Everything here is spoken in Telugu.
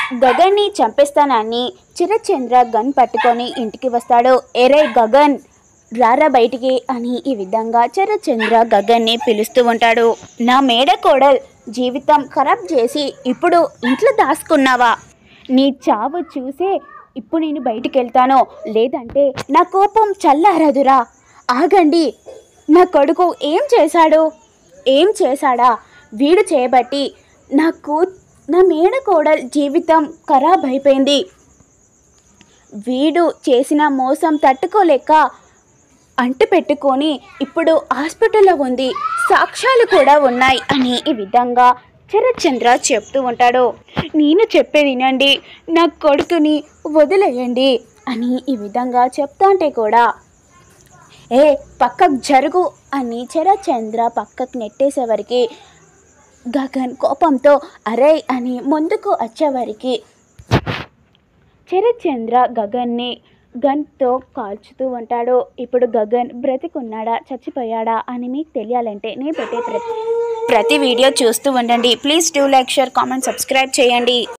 గగన్ని చంపేస్తానని చిరచంద్ర గన్ పట్టుకొని ఇంటికి వస్తాడు ఎరే గగన్ రారా బయటికి అని ఈ విధంగా చరచంద్ర గగన్ని పిలుస్తూ ఉంటాడు నా మేడ కోడల్ జీవితం ఖరాబ్ చేసి ఇప్పుడు ఇంట్లో దాచుకున్నావా నీ చావు చూసే ఇప్పుడు నేను బయటికి వెళ్తాను లేదంటే నా కోపం చల్లారదురా ఆగండి నా కొడుకు ఏం చేశాడు ఏం చేశాడా వీడు చేయబట్టి నాకు నా మేడ కోడల్ జీవితం ఖరాబ్ అయిపోయింది వీడు చేసిన మోసం తట్టుకోలేక అంటు పెట్టుకొని ఇప్పుడు హాస్పిటల్లో ఉంది సాక్ష్యాలు కూడా ఉన్నాయి అని ఈ విధంగా శరత్చంద్ర చెప్తూ ఉంటాడు నేను చెప్పేది వినండి నా కొడుకుని వదిలేయండి అని ఈ విధంగా చెప్తాంటే కూడా ఏ పక్కకు జరుగు అని చరచంద్ర పక్కకు నెట్టేసేవరికి గగన్ కోపంతో అరే అని ముందుకు వచ్చేవరికి చరచంద్ర గగన్ని గన్తో కాల్చుతూ ఉంటాడు ఇప్పుడు గగన్ బ్రతికున్నాడా చచ్చిపోయాడా అని మీకు తెలియాలంటే నేను పెట్టే ప్రతి ప్రతి వీడియో చూస్తూ ఉండండి please do like share comment subscribe చేయండి